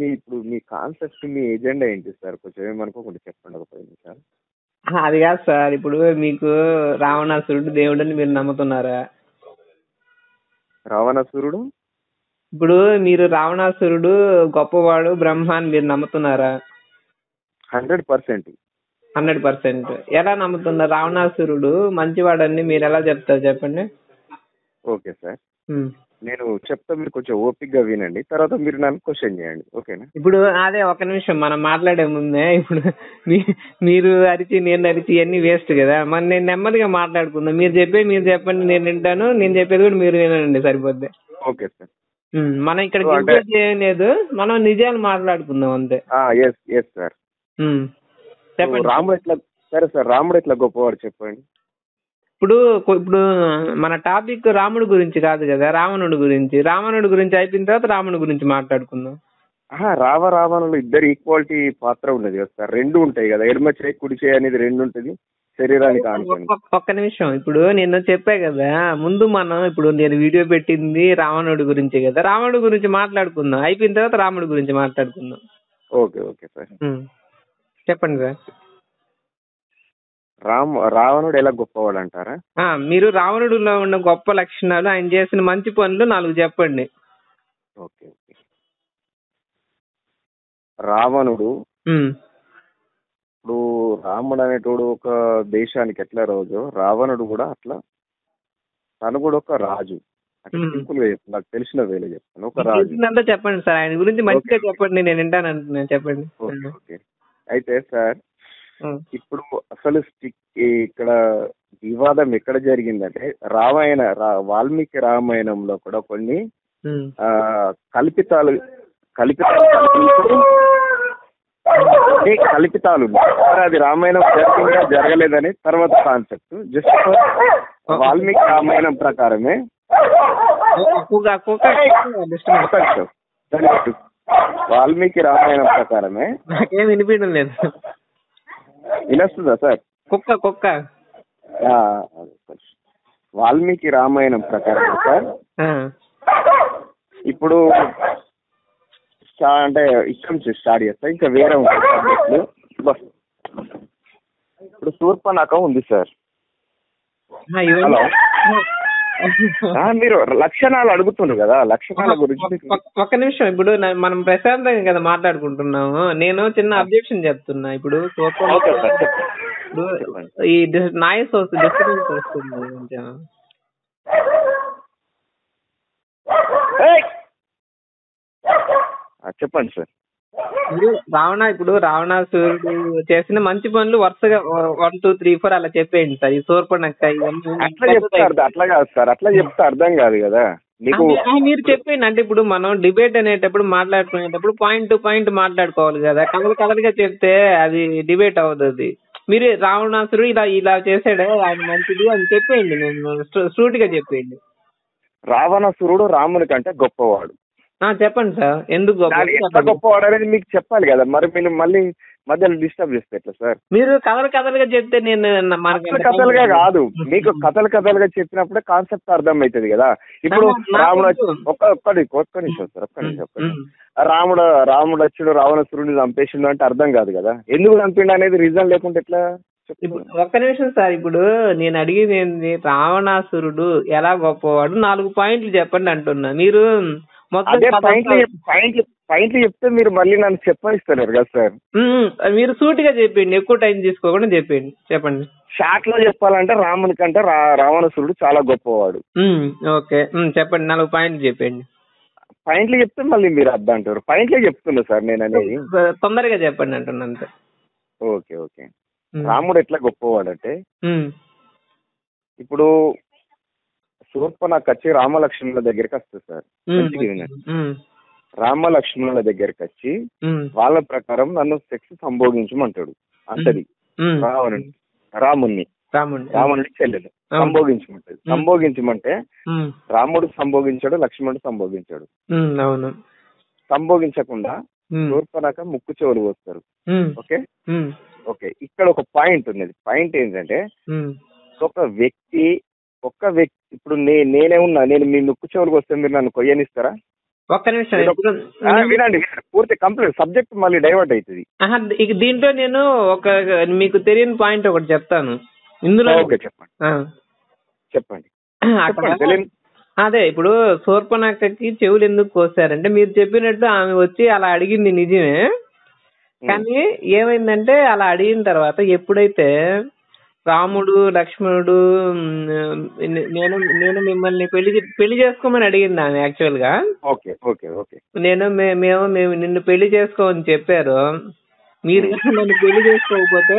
మీ ఇప్పుడు మీ కాన్సెప్ట్ మీ ఎజెండా ఏంటి సార్ కొంచెం ఏమనుకోకుండా చెప్పండి ఒక పది నిమిషాలు ఆ, అది కాదు సార్ ఇప్పుడు మీకు రావణాసురుడు దేవుడని మీరు నమ్ముతున్నారా రావణాసురుడు ఇప్పుడు మీరు రావణాసురుడు గొప్పవాడు బ్రహ్మ అని మీరు నమ్ముతున్నారా హండ్రెడ్ పర్సెంట్ హండ్రెడ్ పర్సెంట్ ఎలా నమ్ముతున్నారు రావణాసురుడు మంచివాడని మీరు ఎలా చెప్తారు చెప్పండి ఓకే సార్ ఉమ్. నేను చెప్తా మీరు కొంచెం ఓపిక్గా వినండి తర్వాత మీరు నన్ను క్వశ్చన్ చేయండి ఓకేనా ఇప్పుడు అదే ఒక నిమిషం మనం మాట్లాడే ముందే ఇప్పుడు మీ- మీరు అరిచి నేను అరిచి ఇవన్నీ వేస్ట్ కదా మరి నేను నెమ్మదిగా మాట్లాడుకుందాం మీరు చెప్పేది మీరు చెప్పండి నేను వింటాను నేను చెప్పేది కూడా మీరు వినండి సరిపోద్ది ఓకే సార్ ఉమ్, మనం ఇక్కడ సో అంటే- డిబేట్ ఏం లేదు మనం నిజాలు మాట్లాడుకుందాం అంతే ఎస్ ఎస్ సార్ ఉమ్. చెప్పండి రాముడు ఎట్లా సరే సార్ రాముడు ఎట్లా గొప్పవాడు చెప్పండి ఇప్పుడు కొ- ఇప్పుడు మన టాపిక్ రాముడు గురించి కాదు కదా రావణుడు గురించి రావణుడి గురించి అయిపోయిన తర్వాత రాముడి గురించి మాట్లాడుకుందాం ఆహా, రావ రావణులు ఇద్దరు ఈక్వాలిటీ పాత్ర ఉన్నది కదా సార్ రెండు ఉంటాయి కదా ఎడమ చేయి కుడి చేయి అనేది రెండు ఉంటుంది శరీరానికి ఆనుకొని ఒక్క- ఒక్క నిమిషం ఇప్పుడు నేను చెప్పా కదా ముందు మనం ఇప్పుడు నేను వీడియో పెట్టింది రావణుడి గురించి కదా రావణుడి గురించి మాట్లాడుకుందాం అయిపోయిన తర్వాత రాముడి గురించి మాట్లాడుకుందాం ఓకే ఓకే సార్ ఉమ్. చెప్పండి సార్ రామ్ రావణుడు ఎలా గొప్పవాడు అంటారా ఆ, మీరు రావణుడిలో ఉన్న గొప్ప లక్షణాలు ఆయన చేసిన మంచి పనులు నాలుగు చెప్పండి ఓకే ఓకే రావణుడు ఉమ్. ఇప్పుడు రాముడు అనేటోడు ఒక దేశానికి ఎట్లా రోజు రావణుడు కూడా అట్లా తను కూడా ఒక రాజు అట్లా మ్మ్. సింపుల్ గా చెప్తాను నాకు తెలిసిన వేలే చెప్తాను ఒక రాజు తెలిసిందంతా చెప్పండి సార్ ఆయన గురించి మంచిగా ఓకే. చెప్పండి నేను వింటాను అంటున్నాను చెప్పండి ఓకే ఓకే అయితే సార్ ఉమ్. ఇప్పుడు అసలు స్టిక్ ఇక్కడ వివాదం ఎక్కడ జరిగిందంటే రామాయణ రా- వాల్మీకి రామాయణంలో కూడా కొన్ని ఉమ్. ఆ, కల్పితాలు కల్పితాలు కల్పించడం ఏ కల్పితాలు ఉన్నాయి. మరి అది రామాయణం జరిగిందా జరగలేదని తర్వాత కాన్సెప్ట్ జస్ట్ వాల్మీకి రామాయణం ప్రకారమే కుక్క కుక్క డిస్టర్బెన్స్ ఒక్క నిమిషం. దానికి వాల్మీకి రామాయణం ప్రకారమే నాకేం వినిపించడం లేదు వినొస్తుందా సార్ కుక్క కుక్క ఆ, వాల్మీకి రామాయణం ప్రకారం సార్ ఆ. ఇప్పుడు స్టా- అంటే ఇక్కడ నుంచి స్టార్ట్ చేస్తా ఇంకా వేరే ఉంటాయి సబ్జెక్టులు బస్ ఇప్పుడు శూర్పణఖ ఉంది సార్ ఆ, ఇవన్నీ- హలో ఆ, మీరు లక్షణాలు అడుగుతుండ్రు కదా లక్షణాల గురించి మీకు- ఒక్క- ఒక్క నిమిషం ఇప్పుడు నా- మనం ప్రశాంతంగా కదా మాట్లాడుకుంటున్నాము నేను చిన్న అబ్జెక్షన్ చెప్తున్నా ఇప్పుడు సూపర్ ఓకే సార్ చెప్పండి ఇప్పుడు చెప్పండి. ఈ నాయిస్ వస్తుంది డిస్టర్బెన్స్ వస్తుంది కొంచెం ఏయ్! ఆ, చెప్పండి సార్ ఇప్పుడు రావణ ఇప్పుడు రావణాసురుడు చేసిన మంచి పనులు వరుసగా వన్ టూ త్రీ ఫోర్ అలా చెప్పేయండి సార్ ఈ సూర్పణక్క ఇవన్నీ అట్లా చెప్తే అర్థం అట్లా కాదు సార్ అట్లా చెప్తే అర్థం కాదు కదా మీకు అంటే, ఆ, మీరు చెప్పండి అంటే ఇప్పుడు మనం డిబేట్ అనేటప్పుడు మాట్లాడుకునేటప్పుడు పాయింట్ టు పాయింట్ మాట్లాడుకోవాలి కదా కథలు కథలుగా చెప్తే అది డిబేట్ అవుతుంది మీరు రావణాసురుడు ఇలా ఇలా చేసాడే ఆయన మంచిది అని చెప్పేయండి నేను స్ట్రూట్ గా చెప్పేయండి రావణాసురుడు రాముని కంటే గొప్పవాడు ఆ, చెప్పండి సార్ ఎందుకు గొప్ప దాని ఎంత చెప్పండి. గొప్పవాడు అనేది మీకు చెప్పాలి కదా మరి మీరు మళ్ళీ మధ్యలో డిస్టర్బ్ చేస్తే ఎట్లా సార్ మీరు కథలు కథలుగా చెప్తే నేను న- మనకి కథలు కథలుగా కాదు మీకు కథలు కథలుగా చెప్పినప్పుడే కాన్సెప్ట్ అర్థం అవుతుంది కదా ఇప్పుడు ఆహా, నాకు రాముడు తెలుసు. వచ్చి- ఒక్క ఒక్కడి ఒక్క నిమిషం సార్ ఒక్క నిమిషం ఒక్క నిమిషం. ఉమ్. రాముడు రాముడు వచ్చాడు రావణాసురుడిని చంపేసిండు అంటే అర్థం కాదు కదా ఎందుకు చంపిండు అనేది రీజన్ లేకుంటే ఎట్లా చెప్పు. ఇప్పుడు ఒక్క నిమిషం సార్ ఇప్పుడు నేను అడిగేది ఏంది రావణాసురుడు ఎలా గొప్పవాడు నాలుగు పాయింట్లు చెప్పండి అంటున్నా మీరు మొత్తం అదే కథ పాయింట్లు అంతా- చెప్- పాయింట్లు పాయింట్లు చెప్తే మీరు మళ్ళీ నన్ను చెప్పనిస్తలేరు కదా సార్ ఉమ్, మీరు సూటిగా చెప్పండి ఎక్కువ టైం తీసుకోకుండా చెప్పండి చెప్పండి షార్ట్ లో చెప్పాలంటే రాముని కంటే రా రావణాసురుడు చాలా గొప్పవాడు ఉమ్, ఓకే ఉమ్, చెప్పండి నాలుగు పాయింట్లు చెప్పండి పాయింట్లు చెప్తే మళ్ళీ మీరు అర్థం అంటారు పాయింట్లే చెప్తున్నా సార్ నేను అనేది తొందరగా చెప్పండి అంటున్నా అంతే ఓకే ఓకే ఉమ్, రాముడు ఎట్లా గొప్పవాడంటే ఉమ్, ఇప్పుడు శూర్పణఖ వచ్చి రామలక్ష్మణుల దగ్గరికి వస్తుంది సార్ ఉమ్, మంచిగా వినండి ఉమ్, రామలక్ష్మణుల దగ్గరికి వచ్చి ఉమ్, వాళ్ళ ప్రకారం నన్ను సెక్స్ సంభోగించమంటాడు అంటది ఉమ్, రావణుని రాముణ్ణి రాముడి రాముడి చెల్లెలు అవును. సంభోగించమంటది ఉమ్. సంభోగించమంటే ఉమ్, రాముడు సంభోగించాడు లక్ష్మణుడు సంభోగించాడు ఉమ్, అవును సంభోగించకుండా ఉమ్, శూర్పణఖ ముక్కు చెవులు పోస్తారు ఉమ్, ఓకే ఉమ్, ఓకే ఇక్కడ ఒక పాయింట్ ఉన్నది పాయింట్ ఏంటంటే ఉమ్, ఒక వ్యక్తి ఒక్క వ్యక్తి ఇప్పుడు నే నేనే ఉన్నా నేను మీ ముక్కు చెవులకు వస్తే మీరు నన్ను కొయ్యనిస్తారా ఒక్క నిమిషం ఇప్పుడు ఆ, వినండి వినండి. పూర్తి కంప్లీట్ సబ్జెక్ట్ మళ్ళీ డైవర్ట్ అవుతుంది ఆహా, ఇక దీంట్లో నేను ఒక మీకు తెలియని పాయింట్ ఒకటి చెప్తాను ఇందులో ఓకే చెప్పండి ఆ, చెప్పండి అక్కడ చెప్పండి తెలియని అదే ఇప్పుడు శూర్పణఖకి చెవులు ఎందుకు కోసారంటే మీరు చెప్పినట్టు ఆమె వచ్చి అలా అడిగింది నిజమే కానీ ఏమైందంటే అలా అడిగిన తర్వాత ఎప్పుడైతే రాముడు లక్ష్మణుడు మ్, నేను నేను మిమ్మల్ని పెళ్లి చే- పెళ్లి చేసుకోమని అడిగింది ఆమె యాక్చువల్ గా ఓకే ఓకే ఓకే నేను మే- మేము మేము నిన్ను పెళ్లి చేసుకోమని చెప్పారు మీరు కనుక నన్ను పెళ్లి చేసుకోకపోతే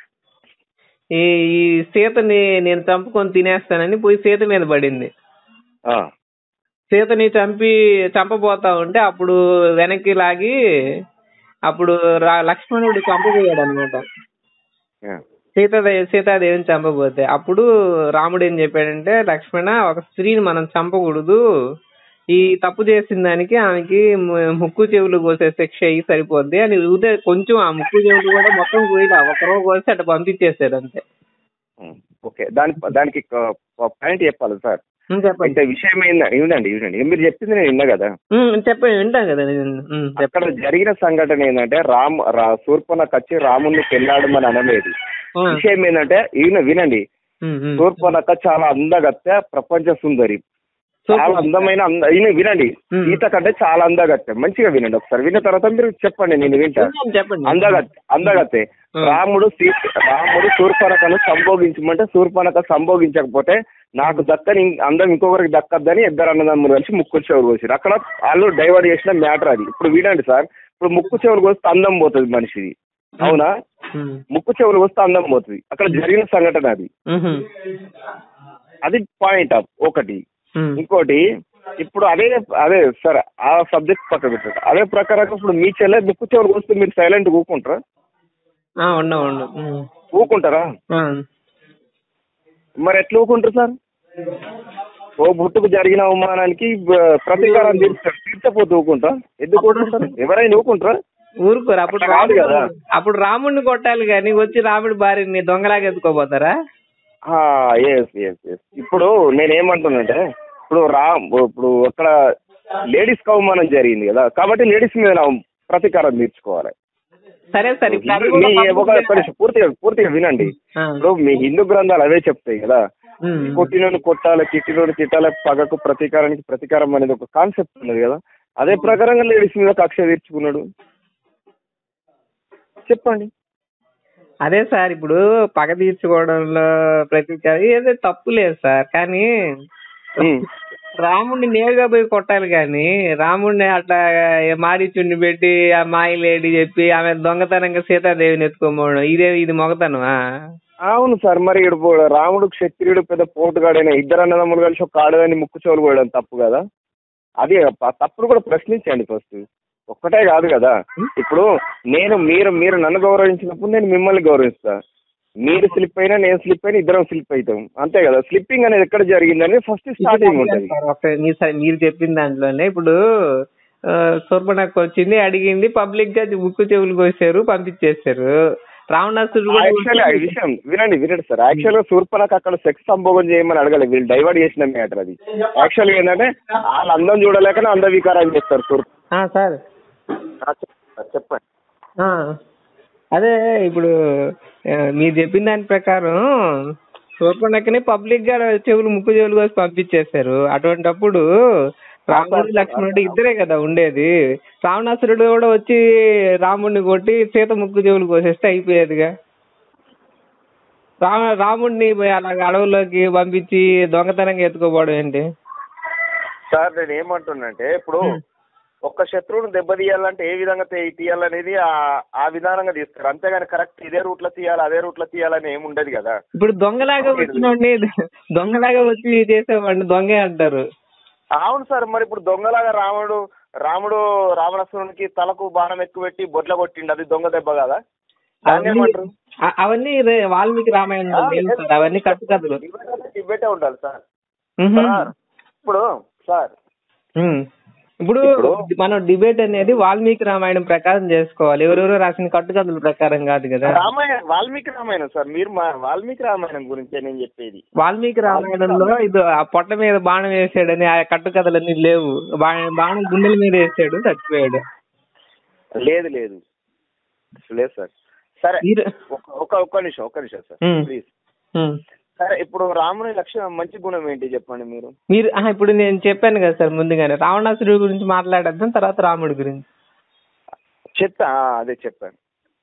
ఈ ఈ సీతని నేను చంపుకొని తినేస్తానని పోయి సీత మీద పడింది ఆ, సీతని చంపి చంపబోతా ఉంటే అప్పుడు వెనక్కి లాగి అప్పుడు రా- లక్ష్మణుడు చంపబోయాడు అనమాట ఆ, సీతాదేవి సీతాదేవిని చంపబోతే అప్పుడు రాముడు ఏం చెప్పాడంటే లక్ష్మణ ఒక స్త్రీని మనం చంపకూడదు ఈ తప్పు చేసిన దానికి ఆమెకి ము- ముక్కు చెవులు కోసే శిక్ష అయ్యి సరిపోద్ది అని ఊదే కొంచెం ఆ ముక్కు చెవులు కూడా మొత్తం కోయిలా ఒకరో కోసి అట్లా పంపించేసాడు అంతే ఉమ్, ఓకే దాని దానికి పాయింట్ చెప్పాలి సార్ ఉమ్, చెప్పండి అంటే విషయం ఏందండి వినండి వినండి మీరు చెప్పింది నేను విన్నా కదా ఉమ్, చెప్పండి వింటాం కదా నేను. ఉమ్, చెప్పండి అక్కడ జరిగిన సంఘటన ఏంటంటే రామ్ రా శూర్పణకు వచ్చి రాముణ్ణి పెళ్ళాడమని అనలేదు ఆ, విషయం ఏంటంటే ఈయన వినండి ఉమ్, ఉమ్. శూర్పణక చాలా అందగత్తె ప్రపంచ సుందరి సూపర్. చాలా అందమైన అంద ఈయన వినండి ఉమ్. సీత కంటే చాలా అందగత్తె మంచిగా వినండి ఒకసారి విన్న తర్వాత మీరు చెప్పండి నేను వింటా విన్నాను, చెప్పండి అందగత్తె అందగత్తె ఉమ్. రాముడు సీత రాముడు శూర్పణకను సంభోగించమంటే శూర్పణక సంభోగించకపోతే నాకు దక్కని ఇం- అందం ఇంకొకరికి దక్కద్దని ఇద్దరు అన్నదమ్ములు కలిసి ముక్కు చెవులు కోసారు అక్కడ వాళ్ళు డైవర్ట్ చేసిన మ్యాటర్ అది ఇప్పుడు వినండి సార్ ఇప్పుడు ముక్కు చెవులు కోస్తే అందం పోతుంది మనిషిది అవునా ఉమ్, ముక్కు చెవులు వస్తే అందం పోతుంది అక్కడ జరిగిన సంఘటన అది ఉహు, అది పాయింట్ ఆఫ్ ఒకటి ఉమ్. ఇంకోటి ఇప్పుడు అదే అదే సరే ఆ సబ్జెక్ట్ పక్క పెట్టండి అదే ప్రకారం ఇప్పుడు మీ చెల్లె ముక్కు చెవులు వస్తే మీరు సైలెంట్ ఊకుంటారా ఆ, ఉండు ఉండు ఉమ్. ఊకుంటారా ఆ. మరి ఎట్లా ఊకుంటారు సార్ ఓ బుట్టుకు జరిగిన అవమానానికి బ- ప్రతీకారం తీర్చారు తీర్చపోతే ఊకుంటా ఎందుకు ఊరుకుంటారు ఎవరైనా ఊకుంటారా ఊరుకోరు అప్పుడు అట్లా కాదు కదా. రాముడు అప్పుడు రాముడిని కొట్టాలి కానీ వచ్చి రాముడి భార్యని దొంగలాగా ఎత్తుకోపోతారా ఎస్ ఎస్ ఎస్ ఇప్పుడు నేనేమంటున్నానంటే ఇప్పుడు రా ఇప్పుడు అక్కడ లేడీస్ అవమానం జరిగింది కదా కాబట్టి లేడీస్ మీద నా ప్రతీకారం తీర్చుకోవాలి సరే సరే ఇప్పుడు అది మీ కూడా ఒక public గా- నిమిషం, పూర్తిగా పూర్తిగా వినండి ఆ. ఇప్పుడు మీ హిందూ గ్రంథాలు అవే చెప్తాయి కదా ఉమ్. కొట్టినోని కొట్టాలి తిట్టినోని తిట్టాలి పగకు ప్రతీకారానికి ప్రతీకారం అనేది ఒక కాన్సెప్ట్ ఉన్నది కదా అదే ప్రకారంగా లేడీస్ మీద కక్ష తీర్చుకున్నాడు చెప్పండి అదే సార్ ఇప్పుడు పగ తీర్చుకోవడంలో ప్రతీకారం ఏదో తప్పు లేదు సార్ కానీ ఉమ్. రాముడిని నేరుగా పోయి కొట్టాలి కానీ రాముడిని అట్లా మాడిచుండి పెట్టి ఆ మాయలేడి చెప్పి ఆమె దొంగతనంగా సీతాదేవిని ఎత్తుకోమోవడం ఇదే ఇది మొగతనమా అవును సార్ మరి ఇప్పుడు రాముడు క్షత్రియుడు పెద్ద పోటుగాడైన ఇద్దరు అన్నదమ్ములు కలిసి ఒక ఆడదాన్ని ముక్కు చెవులు పోయడం తప్పు కదా అది ఆ తప్పును కూడా ప్రశ్నించండి ఫస్ట్ ఒక్కటే కాదు కదా ఇప్పుడు నేను మీరు మీరు నన్ను గౌరవించినప్పుడు నేను మిమ్మల్ని గౌరవిస్తా మీరు స్లిప్ అయినా నేను స్లిప్ అయినా ఇద్దరం స్లిప్ అవుతాం అంతే కదా స్లిప్పింగ్ అనేది ఎక్కడ జరిగిందని ఫస్ట్ స్టార్టింగ్ ఉంటుంది సార్, ఒక- మీ సరే మీరు చెప్పిన దాంట్లోనే ఇప్పుడు సూర్పణకు వచ్చింది అడిగింది పబ్లిక్ గా ముక్కు చెవులు కోసారు పంపించేశారు రావణాసురుడు కూడా యాక్చువల్లీ ఈ విషయం వినండి వినండి సార్ యాక్చువల్ గా శూర్పణకు అక్కడ సెక్స్ సంభోగం చేయమని అడగలేదు వీళ్ళు డైవర్ట్ చేసిన మ్యాటర్ అది యాక్చువల్గా ఏంటంటే వాళ్ళు అందం చూడలేకనే అందవికారం చేస్తారు శూర్ప ఆ, సార్ చెప్పండి ఆ, అదే ఇప్పుడు ఆ, మీరు చెప్పిన దాని ప్రకారం శూర్పణకని పబ్లిక్ గా చెవులు ముక్కు చెవులు కోసి పంపించేశారు అటువంటప్పుడు రాముడు లక్ష్మణుడు ఇద్దరే కదా ఉండేది రావణాసురుడు కూడా వచ్చి రాముడిని కొట్టి సీత ముక్కు చెవులు కోసేస్తే అయిపోయేదిగా రామ రాముడిని అలాగ అడవుల్లోకి పంపించి దొంగతనంగా ఎత్తుకోపోవడం ఏంటి సార్ నేను ఏమంటున్నంటే ఇప్పుడు ఒక్క శత్రువును దెబ్బతీయాలంటే ఏ విధంగా తీ- తీయాలనేది ఆ- ఆ విధానంగా తీస్తారు అంతేగాని కరెక్ట్ ఇదే రూట్ లో తీయాలి అదే రూట్ లో తీయాలని ఏమి ఉండదు కదా ఇప్పుడు దొంగలాగా వచ్చినోడిని దొంగలాగా వచ్చి చేసేవాడిని దొంగే అంటారు అవును సార్ మరి ఇప్పుడు దొంగలాగా రాముడు రాముడు రావణాసురునికి తలకు బాణం ఎక్కువ పెట్టి బొట్ల కొట్టిండు అది దొంగ దెబ్బ కదా దాన్ని అవన్నీ ఏమంటారు అ- అవన్నీ రే- వాల్మీకి రామాయణంలో లేవు సార్ అవన్నీ కట్టుకథలు ఇవ్వటే ఉండాలి సార్ మ్హూ. సార్ ఇప్పుడు సార్ మ్. ఇప్పుడు ఇప్పుడు- మనం డిబేట్ అనేది వాల్మీకి రామాయణం ప్రకారం చేసుకోవాలి ఎవరెవరో రాసిన కట్టుకథల ప్రకారం కాదు కదా రామాయణం వాల్మీకి రామాయణం సార్ మీరు మా వాల్మీకి రామాయణం గురించే నేను చెప్పేది వాల్మీకి రామాయణంలో ఇది ఆ పొట్ట మీద బాణం వేసాడని ఆ కట్టుకథలన్నీ లేవు బా- బాణం గుండెల మీద వేసాడు చచ్చిపోయాడు లేదు లేదు లేదు సార్ సరే మీరు ఒక- ఒక ఒక్క నిమిషం ఒక్క నిమిషం సార్ మ్మ్. ప్లీజ్ ఉమ్. సరే ఇప్పుడు రాముని లక్షణం మంచి గుణం ఏంటి చెప్పండి మీరు మీరు ఆహా, ఇప్పుడు నేను చెప్పాను కదా సార్ ముందుగానే రావణాసురుడి గురించి మాట్లాడేద్దాం తర్వాత రాముడి గురించి చెప్తా ఆ, అదే చెప్పాను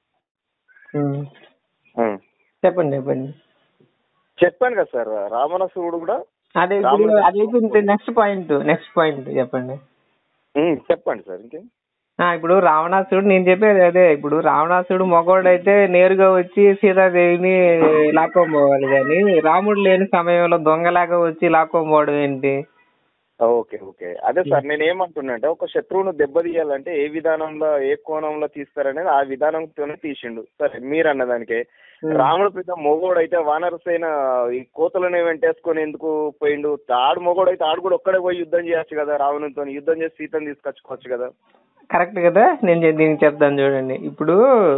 ఉమ్. ఉమ్. చెప్పండి చెప్పండి చెప్పాను కదా సార్ రావణాసురుడు కూడా అదే ఇప్పుడు రాముడు- అదే నెక్స్ట్ పాయింట్ నెక్స్ట్ పాయింట్ చెప్పండి ఉమ్, చెప్పండి సార్ ఇంకే ఆ, ఇప్పుడు రావణాసురుడు నేను చెప్పేది అదే ఇప్పుడు రావణాసురుడు మగవాడైతే నేరుగా వచ్చి సీతాదేవిని లాక్కొని పోవాలి కానీ రాముడు లేని సమయంలో దొంగలాగా వచ్చి లాక్కొని పోవడం ఏంటి ఓకే ఓకే అదే సార్ నేను ఏమంటున్నా అంటే ఒక శత్రువును దెబ్బతీయాలంటే ఏ విధానంలో ఏ కోణంలో తీస్తారనేది ఆ విధానంతోనే తీసిండు సరే మీరు అన్నదానికే రాముడు పెద్ద మొగోడు అయితే వానరసేన ఈ కోతలను వెంటేసుకొని ఎందుకు పోయిండు ఆడు మొగోడు అయితే ఆడు కూడా ఒక్కడే పోయి యుద్ధం చేయొచ్చు కదా రావణునితో యుద్ధం చేసి సీతను తీసుకొచ్చుకోవచ్చు కదా కరెక్ట్ కదా నేను చె- దీనికి చెప్తాను చూడండి ఇప్పుడు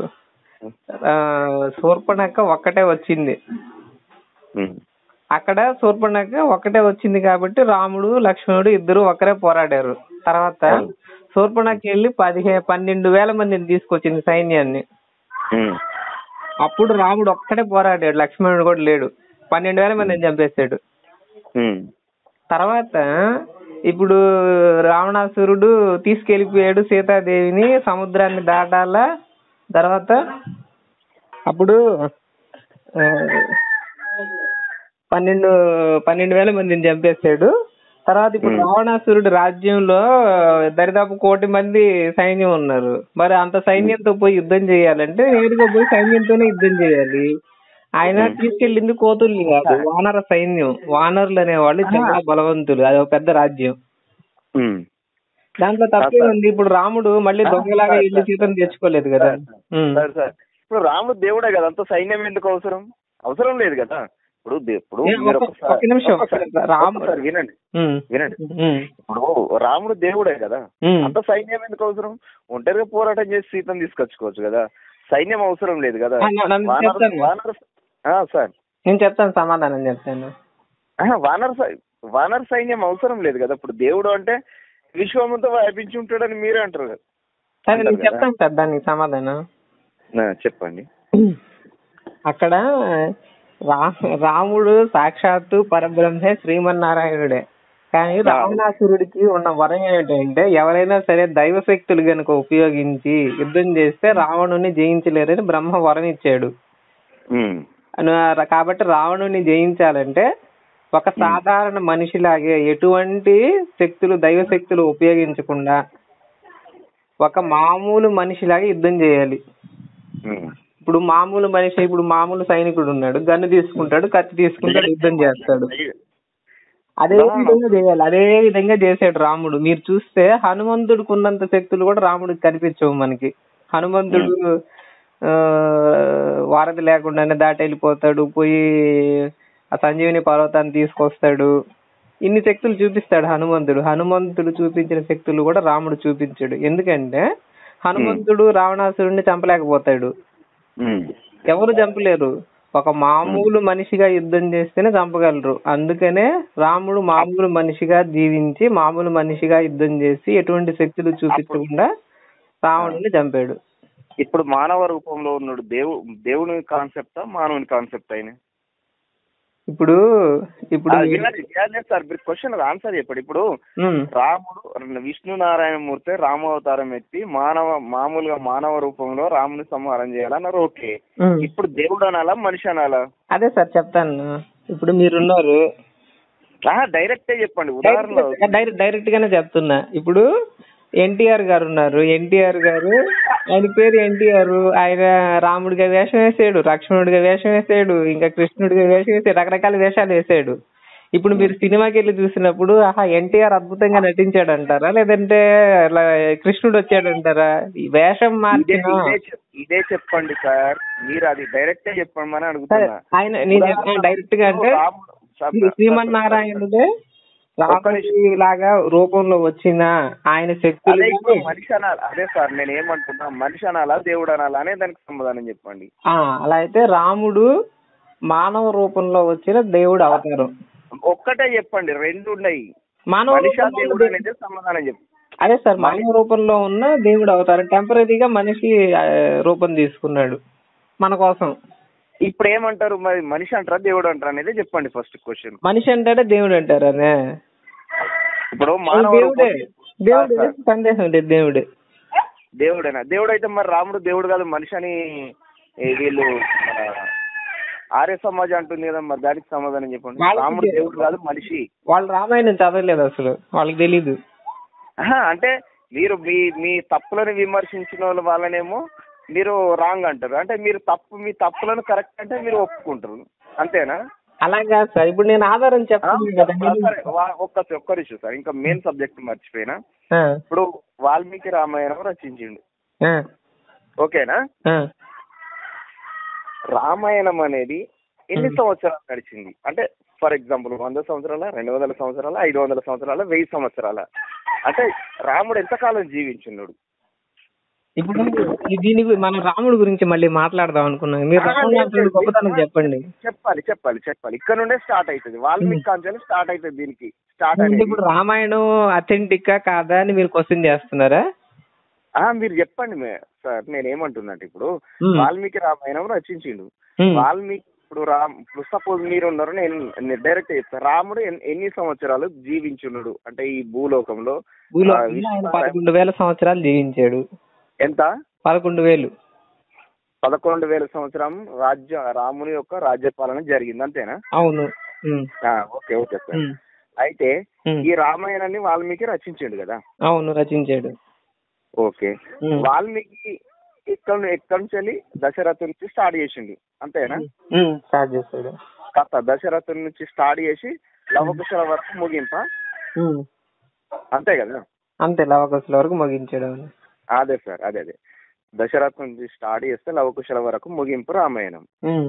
ఆ, శూర్పణఖ ఒక్కటే వచ్చింది ఉమ్. అక్కడ శూర్పణఖ ఒక్కటే వచ్చింది కాబట్టి రాముడు లక్ష్మణుడు ఇద్దరు ఒకరే పోరాడారు తర్వాత శూర్పణఖ వెళ్ళి పదిహే పన్నెండు వేల మందిని తీసుకొచ్చింది సైన్యాన్ని ఉమ్. అప్పుడు రాముడు ఒక్కడే పోరాడాడు లక్ష్మణుడు కూడా లేడు పన్నెండు వేల మందిని చంపేశాడు ఉమ్. తర్వాత ఇప్పుడు రావణాసురుడు తీసుకెళ్లిపోయాడు సీతాదేవిని సముద్రాన్ని దాటాలా తర్వాత అప్పుడు ఆ, పన్నెండు పన్నెండు వేల మందిని చంపేశాడు తర్వాత ఇప్పుడు రావణాసురుడు రాజ్యంలో దరిదాపు కోటి మంది సైన్యం ఉన్నారు మరి అంత సైన్యంతో పోయి యుద్ధం చేయాలంటే నేరుగా పోయి సైన్యంతోనే యుద్ధం చేయాలి ఆయన తీసుకెళ్ళింది కోతుల్ని కాదు వానర సైన్యం వానరులు అనేవాళ్ళు చాలా బలవంతులు అది ఒక పెద్ద రాజ్యం ఉమ్. దాంట్లో తప్పే ఉంది ఇప్పుడు రాముడు మళ్ళీ దొంగలాగా ఇల్లు సీతను తెచ్చుకోలేదు కదా ఉమ్. సార్ సార్ ఇప్పుడు రాముడు దేవుడే కదా అంత సైన్యం ఎందుకు అవసరం అవసరం లేదు కదా ఇప్పుడు దే- ఇప్పుడు ఏ, మీరు ఒక్క- ఒకసారి- ఒక్క నిమిషం. ఒక్కసారి- రాము- ఒక్కసారి వినండి ఉమ్. వినండి ఉమ్. ఇప్పుడు రాముడు దేవుడే కదా ఉమ్. అంత సైన్యం ఎందుకు అవసరం ఒంటరిగా పోరాటం చేసి సీతను తీసుకొచ్చుకోవచ్చు కదా సైన్యం అవసరం లేదు కదా ఆ, నా- నన్ను వానర చెప్తాను. వానర ఆ, సార్ నేను చెప్తాను సమాధానం చెప్తాను ఆహా, వానర సై- వానర సైన్యం అవసరం లేదు కదా ఇప్పుడు దేవుడు అంటే విశ్వమంతా వ్యాపించి ఉంటాడని మీరే అంటారు కదా సరే నేను అంటారు కదా. చెప్తాను సార్ దానికి సమాధానం ఆ, చెప్పండి అక్కడ రా రాముడు సాక్షాత్తు పరబ్రహ్మే శ్రీమన్నారాయణుడే కానీ రావణాసురుడికి ఉన్న వరం ఏమిటంటే ఎవరైనా సరే దైవశక్తులు గనుక ఉపయోగించి యుద్ధం చేస్తే రావణుని జయించలేరని బ్రహ్మ వరం ఇచ్చాడు ఉమ్. అను- కాబట్టి రావణుని జయించాలంటే ఒక సాధారణ మనిషిలాగే ఎటువంటి శక్తులు దైవ శక్తులు ఉపయోగించకుండా ఒక మామూలు మనిషిలాగా యుద్ధం చేయాలి ఉమ్. ఇప్పుడు మామూలు మనిషి ఇప్పుడు మామూలు సైనికుడు ఉన్నాడు గన్ను తీసుకుంటాడు కత్తి తీసుకుంటాడు యుద్ధం చేస్తాడు అదే విధంగా చేయాలి అదే విధంగా చేసాడు రాముడు మీరు చూస్తే హనుమంతుడికి ఉన్నంత శక్తులు కూడా రాముడికి కనిపించవు మనకి హనుమంతుడు ఆ, వారధి లేకుండానే దాటి వెళ్ళిపోతాడు పోయి ఆ సంజీవిని పర్వతాన్ని తీసుకొస్తాడు ఇన్ని శక్తులు చూపిస్తాడు హనుమంతుడు హనుమంతుడు చూపించిన శక్తులు కూడా రాముడు చూపించాడు ఎందుకంటే హనుమంతుడు రావణాసురుడిని చంపలేకపోతాడు ఉమ్. ఎవరు చంపలేరు ఒక మామూలు మనిషిగా యుద్ధం చేస్తేనే చంపగలరు అందుకనే రాముడు మామూలు మనిషిగా జీవించి మామూలు మనిషిగా యుద్ధం చేసి ఎటువంటి శక్తులు చూపించకుండా రావణుని చంపాడు ఇప్పుడు మానవ రూపంలో ఉన్నాడు దేవు దేవుని కాన్సెప్టా మానవుని కాన్సెప్ట్ అయినా ఇప్పుడు ఇప్పుడు సార్ మీరు క్వశ్చన్ ఆన్సర్ చెప్పండి ఇప్పుడు ఉమ్, రాముడు విష్ణు నారాయణ మూర్తి రామ అవతారం ఎత్తి మానవ మామూలుగా మానవ రూపంలో రాముని సంహారం చేయాలన్నారు ఓకే ఉమ్. ఇప్పుడు దేవుడు అనాలా మనిషి అనాలా అదే సార్ చెప్తాను ఇప్పుడు మీరున్నారు డైరెక్టే చెప్పండి ఉదాహరణలో డైరెక్ట్ డైరెక్ట్ గానే చెప్తున్నా ఇప్పుడు ఎన్టీఆర్ గారు ఉన్నారు ఎన్టీఆర్ గారు ఆయన పేరు ఎన్టీఆర్ ఆయన రాముడిగా వేషం వేసాడు లక్ష్మణుడిగా వేషం వేసాడు ఇంకా కృష్ణుడిగా వేషం వేసాడు రకరకాల వేషాలు వేసాడు ఇప్పుడు మీరు సినిమాకి వెళ్ళి చూసినప్పుడు ఆహా ఎన్టీఆర్ అద్భుతంగా నటించాడు అంటారా లేదంటే ఇలా కృష్ణుడు వచ్చాడంటారా ఈ వేషం ఇదే మార్చిన ఇదే చెప్- ఇదే చెప్పండి సార్ మీరు అది డైరెక్టే చెప్పమని సరే, అడుగుతున్నా ఆయన నేను డైరెక్ట్ గా అంటే రాముడు- సార్, శ్రీ- శ్రీమన్నారాయణుడే రాముడి లాగా రూపంలో వచ్చిన ఆయన శక్తులు అదే ఇప్పుడు కానీ- మనిషి అనాలి అదే సార్ నేను ఏమంటున్నా మనిషి అనాలా దేవుడు అనాలా అనే దానికి సమాధానం చెప్పండి ఆ, అలా అయితే రాముడు మానవ రూపంలో వచ్చిన దేవుడు అవతారం ఒక్కటే చెప్పండి రెండు ఉన్నాయి మానవ మనిషి రూపంలో దేవుడు ఉన్న అనేది సమాధానం చెప్పు అదే సార్ మానవ రూపంలో ఉన్న దేవుడు అవతారం టెంపరీగా మనిషి ఆ, రూపం తీసుకున్నాడు మన కోసం ఇప్పుడు ఏమంటారు మరి మనిషి అంటారా దేవుడు అంటారా అనేది చెప్పండి ఫస్ట్ క్వశ్చన్ మనిషి అంటాడే దేవుడు అంటారు అనే ఇప్పుడు మానవ దేవుడే రూపం- దేవుడు సార్, సందేశం లేదు దేవుడే దేవుడేనా దేవుడు అయితే మరి రాముడు దేవుడు కాదు మనిషి అని ఏ వీళ్ళు మన ఆర్య సమాజం అంటుంది కదా మరి దానికి సమాధానం చెప్పండి వాళ్ళకి రాముడు దే- దేవుడు కాదు మనిషి వాళ్ళు రామాయణం చదవలేదు అసలు వాళ్ళకి తెలీదు ఆహా, అంటే మీరు మీ మీ తప్పులను విమర్శించిన వాళ్ళ వాళ్ళనేమో మీరు రాంగ్ అంటారు అంటే మీరు తప్పు మీ తప్పులను కరెక్ట్ అంటే మీరు ఒప్పుకుంటారు అంతేనా అలాగా సార్ ఇప్పుడు నేను ఆధారం ఆ, చెప్తాను కదా సరే, వా- ఒక్క ఒక్క ఇష్యూ సార్ ఇంకా మెయిన్ సబ్జెక్ట్ మర్చిపోయినా ఆ, ఇప్పుడు వాల్మీకి రామాయణం రచించిండు ఆ, ఓకేనా ఆ. రామాయణం అనేది ఎన్ని Hmm. సంవత్సరాలు నడిచింది అంటే ఫర్ ఎగ్జాంపుల్ వంద సంవత్సరాల రెండు వందల సంవత్సరాల ఐదు వందల సంవత్సరాల వెయ్యి సంవత్సరాల అంటే రాముడు ఎంతకాలం జీవించున్నాడు ఇప్పుడు ఈ దీని గు- మనం రాముడి గురించి మళ్ళీ మాట్లాడదాం అనుకున్నాం మీరు ఆ, లేదు, రాముడు లేదు. గొప్పతనం చెప్పండి చెప్పాలి చెప్పాలి చెప్పాలి ఇక్కడ నుండే స్టార్ట్ అవుతుంది వాల్మీకి కాంచెలు స్టార్ట్ అవుతుంది దీనికి స్టార్ట్ అంటే అనేది ఇప్పుడు రామాయణం అథెంటిక్ కాదా అని మీరు క్వశ్చన్ చేస్తున్నారా ఆ, మీరు చెప్పండి మే- సార్ నేను ఏమంటున్నట్టు ఇప్పుడు Hmm. వాల్మీకి రామాయణం రచించిండు Hmm. వాల్మీకి ఇప్పుడు రామ్ ఇప్పుడు సపోజ్ మీరు ఉన్నారు నేను నేను డైరెక్ట్ చెప్తాను రాముడు ఎన్- ఎన్ని సంవత్సరాలు జీవించున్నాడు అంటే ఈ భూలోకంలో భూలో ఆ, ఆయన విశ్వ- పదకొండు వేల సంవత్సరాలు జీవించాడు ఎంత పదకొండు వేలు పదకొండు వేల సంవత్సరం రాజ్య రాముని యొక్క రాజ్యపాలన జరిగింది అంతేనా అవును ఉమ్, ఆ, ఓకే ఓకే సార్ ఉమ్, అయితే ఉమ్. ఈ రామాయణాన్ని వాల్మీకి రచించిండు కదా అవును రచించాడు ఓకే ఉమ్. వాల్మీకి ఇక్కడ ఎక్కడి నుంచి వెళ్ళి దశరథు నుంచి స్టార్ట్ చేసిండు అంతేనా ఉమ్, స్టార్ట్ చేశాడు కథ దశరథు నుంచి స్టార్ట్ చేసి లవకుశల వరకు ముగింప ఉమ్, అంతే కదా అంతే లవకుశల వరకు ముగించాడు అవును అదే సార్ అదే అదే దశరథు నుంచి స్టార్ట్ చేస్తే లవకుశల వరకు ముగింపు రామాయణం ఉమ్,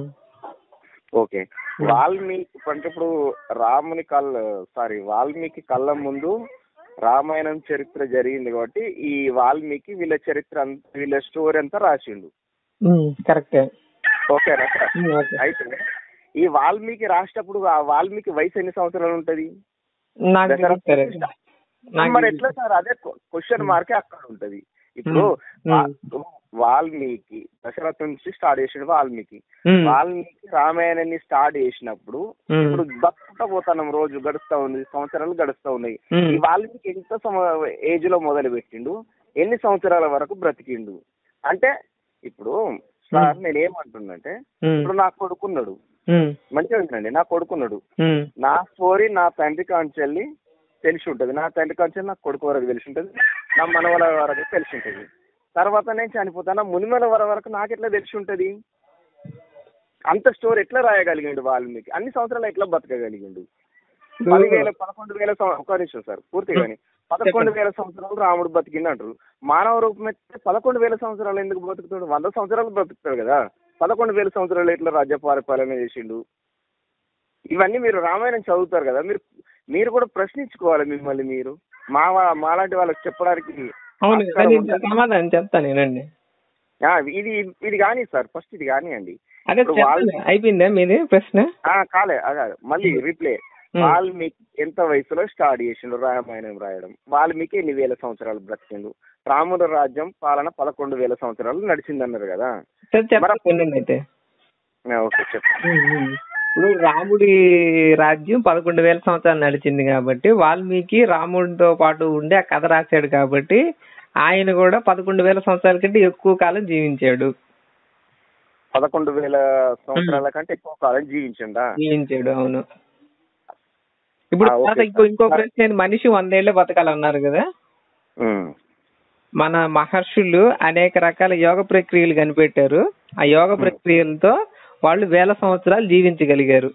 ఓకే వాల్మీకి అంటే ఇప్పుడు రాముని కళ్ళ సారీ వాల్మీకి కళ్ళ ముందు రామాయణం చరిత్ర జరిగింది కాబట్టి ఈ వాల్మీకి వీళ్ళ చరిత్ర అంత వీళ్ళ స్టోరీ అంతా రాసిండు ఉమ్, కరెక్టే ఓకేనా సార్ ఉమ్, ఓకే. అయితే ఈ వాల్మీకి రాసేటప్పుడు ఆ వాల్మీకి వయసు ఎన్ని సంవత్సరాలు ఉంటది నాకు దశరథ తెలియదు సార్. నాకు మరి తెలియదు. ఎట్లా సార్ అదే క్వశ్చన్ మార్కే అక్కడ ఉంటది ఇప్పుడు ఉమ్, వా- వాల్మీకి దశరథ నుంచి స్టార్ట్ చేసిండు వాల్మీకి ఉమ్, వాల్మీకి రామాయణాన్ని స్టార్ట్ చేసినప్పుడు ఉమ్, ఇప్పుడు బతుకుంటా పోతున్నాం రోజు గడుస్తా ఉంది సంవత్సరాలు గడుస్తా ఉన్నాయి ఉమ్, ఈ వాల్మీకి ఎంత ఏజ్ లో మొదలు పెట్టిండు ఎన్ని సంవత్సరాల వరకు బ్రతికిండు అంటే ఇప్పుడు సార్ నేను ఏమంటున్నంటే ఉమ్, ఇప్పుడు నా కొడుకున్నాడు ఉమ్, మంచిగా ఉంటుందండి నా కొడుకున్నాడు ఉమ్, నా స్టోరీ నా తండ్రి కాంచెల్లి తెలిసి ఉంటుంది నా తండ్రి కాంచెల్లి నా కొడుకు వరకు తెలిసి ఉంటుంది నా మనవల వరకు తెలిసి ఉంటుంది తర్వాత నేను చనిపోతాను నా మునిమల వర వరకు నాకు ఎట్లా తెలిసి ఉంటుంది అంత స్టోరీ ఎట్లా రాయగలిగిండు వాల్మీకి అన్ని సంవత్సరాలు ఎట్లా బతకగలిగిండు పదివేల పదకొండు వేల సం- ఒక నిమిషం సార్ పూర్తిగాని పదకొండు వేల సంవత్సరాలు రాముడు బతికిండు అంటారు మానవ రూపం అయితే పదకొండు వేల సంవత్సరాలు ఎందుకు బతుకుతాడు వంద సంవత్సరాలు బతుకుతాడు కదా పదకొండు వేల సంవత్సరాలు ఎట్లా రాజ్య పరిపాలన చేసిండు ఇవన్నీ మీరు రామాయణం చదువుతారు కదా మీరు మీరు కూడా ప్రశ్నించుకోవాలి మిమ్మల్ని మీరు మా వా- మాలాంటి వాళ్ళకి చెప్పడానికి అవును ఆస్కారం నేను ఉంటుంది. సమాధానం చెప్తాను నేనండి ఆ, ఇది ఇది కానీ సార్ ఫస్ట్ ఇది కానివ్వండి అదే ఇప్పుడు చెప్పండి. వాళ్ళు- అయిపోయిందా మీది ప్రశ్న ఆ, కాలే అదే మళ్ళీ రిప్లే ఉమ్. వాల్మీకి ఎంత వయసులో స్టార్ట్ చేసిండు రామాయణం రాయడం వాల్మీకి ఎన్ని వేల సంవత్సరాలు బ్రతికిండు రాముడు రాజ్యం పాలన పదకొండు వేల సంవత్సరాలు నడిచింది అన్నారు కదా సరే చెప్పండి అయితే ఆ, ఓకే చెప్పండి ఉమ్, ఉమ్. ఇప్పుడు రాముడి రాజ్యం పదకొండు వేల సంవత్సరాలు నడిచింది కాబట్టి వాల్మీకి రాముడితో పాటు ఉండి ఆ కథ రాశాడు కాబట్టి ఆయన కూడా పదకొండు వేల సంవత్సరాల కంటే ఎక్కువ కాలం జీవించాడు పదకొండు వేల సంవత్సరాల కంటే ఎక్కువ కాలం జీవించిండా జీవించాడు అవును ఇప్పుడు ఆ, ఓకే తర్వాత ఇంకో సార్. ఇంకో ప్రశ్న ఏంటి? మనిషి వందేళ్లే బతకాలన్నారు కదా ఉమ్. మన మహర్షులు అనేక రకాల యోగ ప్రక్రియలు కనిపెట్టారు ఆ యోగ ప్రక్రియలతో వాళ్ళు వేల సంవత్సరాలు జీవించగలిగారు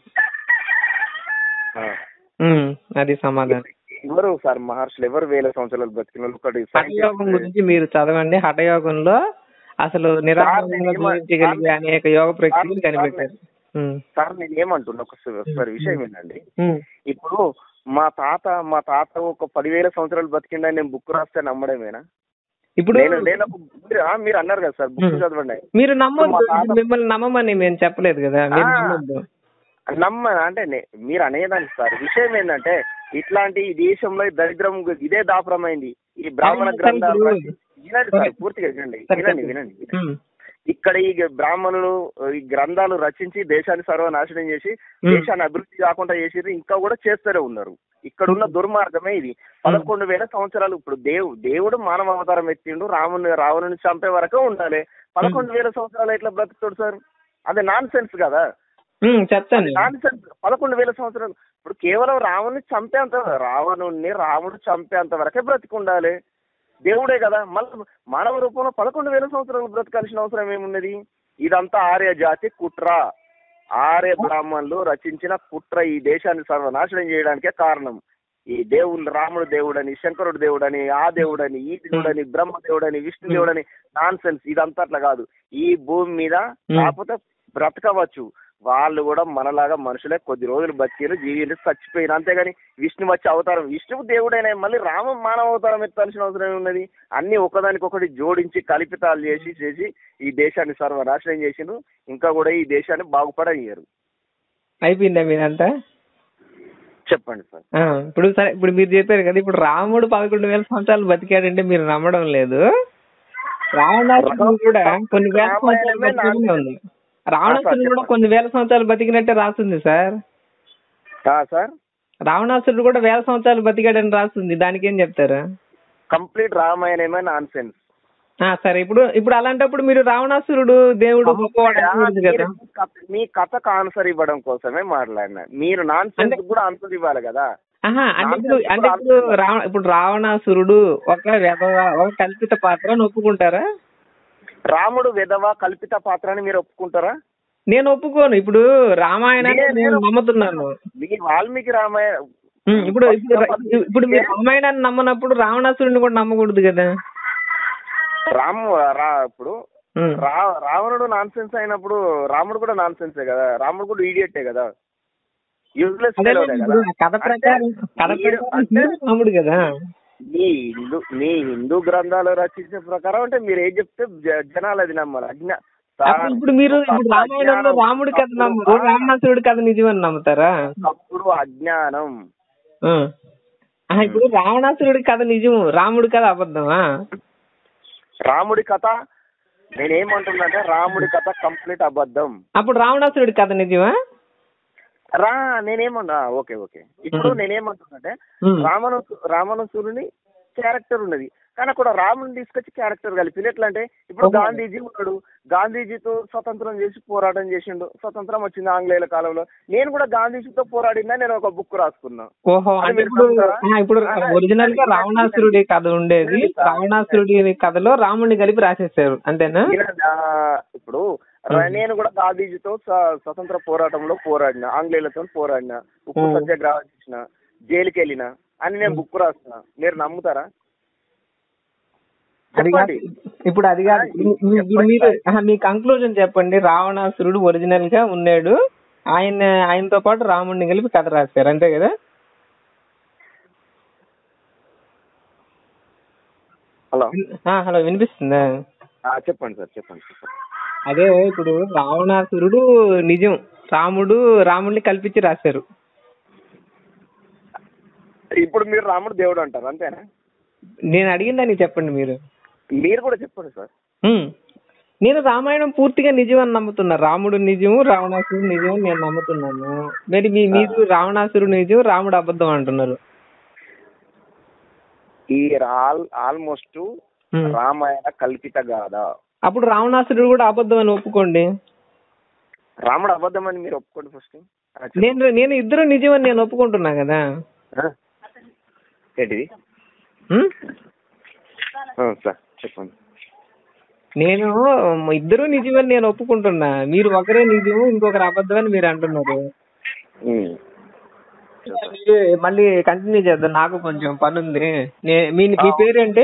ఆ. ఉమ్, అది సమాధానం ఎవరు సార్ మహర్షులు ఎవరు వేల సంవత్సరాలు బతికిన వాళ్ళు? ఒకటి హఠయోగం scientist. గురించి మీరు చదవండి హఠయోగంలో అసలు నిరాహారంగా నేను ఏమ- జీవించగలిగే అనేక యోగ ప్రక్రియలు సార్, కనిపెట్టారు ఉమ్, సార్ నేను ఏమంటున్నా ఒకసారి ఒకసారి విషయం ఏంటండి ఉమ్, ఇప్పుడు మా తాత మా తాత ఒక పదివేల సంవత్సరాలు బతికిండని నేను బుక్ రాస్తే నమ్మడమేనా ఇప్పుడు నేను నేను ఒక- మీరు ఆ, మీరు అన్నారు కదా సార్ బుక్ ఉమ్. చదవండి మీరు నమ్మొద్దు మా తాత- మిమ్మల్ని నమ్మమని మేము చెప్పలేదు కదా మీరు ఆ. నమ్మొద్దు నమ్మ అంటే నే- మీరు అనేదానికి సార్ విషయం ఏంటంటే ఇట్లాంటి ఈ దేశంలో ఈ దరిద్రం గు- ఇదే దాపరమైంది ఈ బ్రాహ్మణ అవును, గ్రంథాలు ఇప్పుడు- రాసి- వినండి సార్ ఓకే. పూర్తిగా వినండి సరే, వినండి సరే. వినండి వినండి. ఉమ్. ఇక్కడ ఈ బ్రాహ్మణులు ఈ గ్రంథాలు రచించి దేశాన్ని సర్వనాశనం చేసి ఉమ్. దేశాన్ని అభివృద్ధి కాకుండా చేసి ఇంకా కూడా చేస్తూనే ఉన్నారు ఇక్కడ ఉన్న దుర్మార్గమే ఇది పదకొండు వేల సంవత్సరాలు ఇప్పుడు దేవు దేవుడు మానవ అవతారం ఎత్తిండు రాముని రావణుని చంపే వరకు ఉండాలి పదకొండు వేల సంవత్సరాలు ఎట్లా బ్రతుకుతాడు సార్ అదే నాన్ సెన్స్ కదా ఉమ్, చెప్తాను నాన్ సెన్స్ పదకొండు వేల సంవత్సరాలు ఇప్పుడు కేవలం రావణుని చంపేంత రావణుణ్ణి రాముడు చంపేంత వరకే బ్రతికుండాలి దేవుడే కదా మళ్ళీ మానవ రూపంలో పదకొండు వేల సంవత్సరాలు బ్రతకాల్సిన అవసరం ఏమున్నది ఇదంతా ఆర్య జాతి కుట్ర ఆర్య బ్రాహ్మణులు రచించిన కుట్ర ఈ దేశాన్ని సర్వనాశనం చేయడానికే కారణం ఈ దేవుళ్ళు రాముడు దేవుడని శంకరుడు దేవుడని ఆ దేవుడని ఈ దేవుడని బ్రహ్మ దేవుడని విష్ణు దేవుడని నాన్ సెన్స్ ఇదంతా అట్లా కాదు ఈ భూమి మీద కాకపోతే బ్రతకవచ్చు వాళ్ళు కూడా మనలాగా మనుషులే కొద్ది రోజులు బతికిరు జీవిలు చచ్చిపోయిన అంతేగాని విష్ణు వచ్చి అవతారం విష్ణువు దేవుడైనా మళ్ళీ రామ మానవ అవతారం ఎత్తాల్సిన అవసరం ఉన్నది అన్ని ఒకదానికొకటి జోడించి కల్పితాలు చేసి చేసి ఈ దేశాన్ని సర్వనాశనం చేసిండు ఇంకా కూడా ఈ దేశాన్ని బాగుపడయ్యారు అయిపోయిందా మీదంతా చెప్పండి సార్ ఆ, ఇప్పుడు సరే ఇప్పుడు మీరు చెప్పారు కదా ఇప్పుడు రాముడు పదకొండు వేల సంవత్సరాలు బతికాడంటే మీరు నమ్మడం లేదు రావణాసురుడు కూడా కొన్ని వేల సంవత్సరాలు బతికినట్టే ఉంది రావణాసురుడు కూడా కొన్ని వేల సంవత్సరాలు బతికినట్టే రాస్తుంది సార్ ఆ, సార్ రావణాసురుడు కూడా వేల సంవత్సరాలు బతికాడని రాస్తుంది దానికి ఏం చెప్తారు కంప్లీట్ రామాయణమే నాన్ సెన్స్ ఆ, సరే ఇప్పుడు ఇప్పుడు అలాంటప్పుడు మీరు రావణాసురుడు దేవుడు గొప్పవాడు అనకూడదు కదా మీ కథకు ఆన్సర్ ఇవ్వడం కోసమే మాట్లాడినా మీరు నాన్ సెన్స్ కూడా ఆన్సర్ ఇవ్వాలి కదా ఆహా అంటే ఇప్పుడు అంటే ఇప్పుడు రావ ఇప్పుడు రావణాసురుడు ఒక వెధవ ఒక కల్పిత పాత్ర అని ఒప్పుకుంటారా రాముడు విధవ కల్పిత పాత్ర అని మీరు ఒప్పుకుంటారా నేను ఒప్పుకోను ఇప్పుడు రామాయణాన్ని నేను- నేను నమ్ముతున్నాను మీ వాల్మీకి రామాయణ ఉమ్, ఇప్పుడు ఇప్పుడు ఇప్పుడు మీరు రామాయణాన్ని నమ్మనప్పుడు రావణాసురుడిని కూడా నమ్మకూడదు కదా రాము రా ఇప్పుడు ఉమ్. రా రావణుడు నాన్ సెన్స్ అయినప్పుడు రాముడు కూడా నాన్ సెన్సే కదా రాముడు కూడా ఈడియట్టే కదా యూజ్లెస్ అదే ఇప్పుడు ఆ కథ ప్రకారం కథ మీరు- ప్రకారం అంటే మీరు రాముడు కదా మీ హిందూ మీ హిందూ గ్రంథాలు రచించిన ప్రకారం అంటే మీరు ఏం చెప్తే జ- జనాలు అది నమ్మాలి అజ్ఞ అప్పుడు ఇప్పుడు మీరు ఇప్పుడు రామాయణంలో రాముడి కథ నమ్మరు రావణాసురుడి కథ నిజమని నమ్ముతారా అప్పుడు అజ్ఞానం ఆ. ఆ, ఇప్పుడు రావణాసురుడి కథ నిజము రాముడి కథ అబద్ధమా రాముడి కథ నేనేమంటున్నానంటే రాముడి కథ కంప్లీట్ అబద్ధం అప్పుడు రావణాసురుడి కథ నిజమా రా నేనేమన్నా ఓకే ఓకే ఇప్పుడు నేనేమంటున్నానంటే ఉమ్. రామను రామనసురుని క్యారెక్టర్ ఉన్నది కానీ అక్కడ రాముని తీసుకొచ్చి క్యారెక్టర్ కలిపి ఎట్లా అంటే ఇప్పుడు ఓహో. గాంధీజీ ఉన్నాడు గాంధీజీతో స్వతంత్రం చేసి పోరాటం చేసిండు స్వతంత్రం వచ్చింది ఆంగ్లేయుల కాలంలో నేను కూడా గాంధీజీతో పోరాడినా నేను ఒక బుక్ రాసుకున్నా ఓహో అది అంటే మీరు ఇప్పుడు నమ్ముతారా? ఆ, ఇప్పుడు ఆ, ఒరిజినల్ గా ఇది- రావణాసురుడి కథ ఉండేది ఇది సార్. రావణాసురుడి కథలో రాముడిని కలిపి రాసేసారు అంతేనా ఈయన- ఆ, ఇప్పుడు ర- నేను కూడా గాంధీజీతో స్వ- స్వతంత్ర పోరాటంలో పోరాడిన ఆంగ్లేయులతో పోరాడిన ఉప్పు ఉమ్. సత్యాగ్రహం చేసిన జైలుకి వెళ్ళిన అని నేను బుక్ రాస్తున్నా మీరు నమ్ముతారా అది కాదు. చెప్పండి ఇప్పుడు అది కాదు మీ- మీ- ఇప్పుడు మీరు ఆహా, మీ కంక్లూజన్ చెప్పండి రావణాసురుడు ఒరిజినల్ గా ఉన్నాడు ఆయన ఆయనతో పాటు రాముడిని కలిపి కథ రాశారు అంతే కదా హలో ఆ, హలో వినిపిస్తుందా ఆ, చెప్పండి సార్ చెప్పండి చెప్పండి అదే ఇప్పుడు రావణాసురుడు నిజం రాముడు రాముడిని కల్పించి రాశారు ఇప్పుడు మీరు రాముడు దేవుడు అంటారు అంతేనా నేను అడిగిందని చెప్పండి మీరు మీరు కూడా చెప్పండి సార్ ఉమ్. నేను రామాయణం పూర్తిగా నిజం అని నమ్ముతున్నా రాముడు నిజం రావణాసురుడు నిజం అని నేను నమ్ముతున్నాను మరి మీ మీరు రావణాసురుడు నిజం రాముడు అబద్ధం అంటున్నారు ఈ ఆల్ ఆల్మోస్ట్ ఉమ్. రామాయణ కల్పిత గాథ అప్పుడు రావణాసురుడు కూడా అబద్ధం అని ఒప్పుకోండి రాముడు అబద్ధం అని మీరు ఒప్పుకోండి ఫస్ట్ నేను నేను ఇద్దరు నిజం అని నేను ఒప్పుకుంటున్నా కదా ఏంటిది ఉమ్? ఆ, సార్ చెప్పండి నేను ఇద్దరు నిజమని నేను ఒప్పుకుంటున్నా మీరు ఒకరే నిజం ఇంకొకరు అబద్ధం అని మీరు అంటున్నారు ఉమ్. మీరు మళ్ళీ కంటిన్యూ చేద్దాం నాకు కొంచెం పని ఉంది నే- మీ మీ పేరేంటి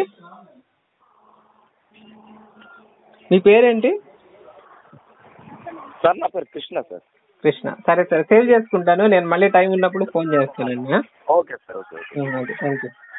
మీ పేరేంటి సార్ నా పేరు కృష్ణ సార్ కృష్ణ సరే సరే సేవ్ చేసుకుంటాను నేను మళ్ళీ టైం ఉన్నప్పుడు ఫోన్ చేస్తానండి okay sir okay okay okay thank you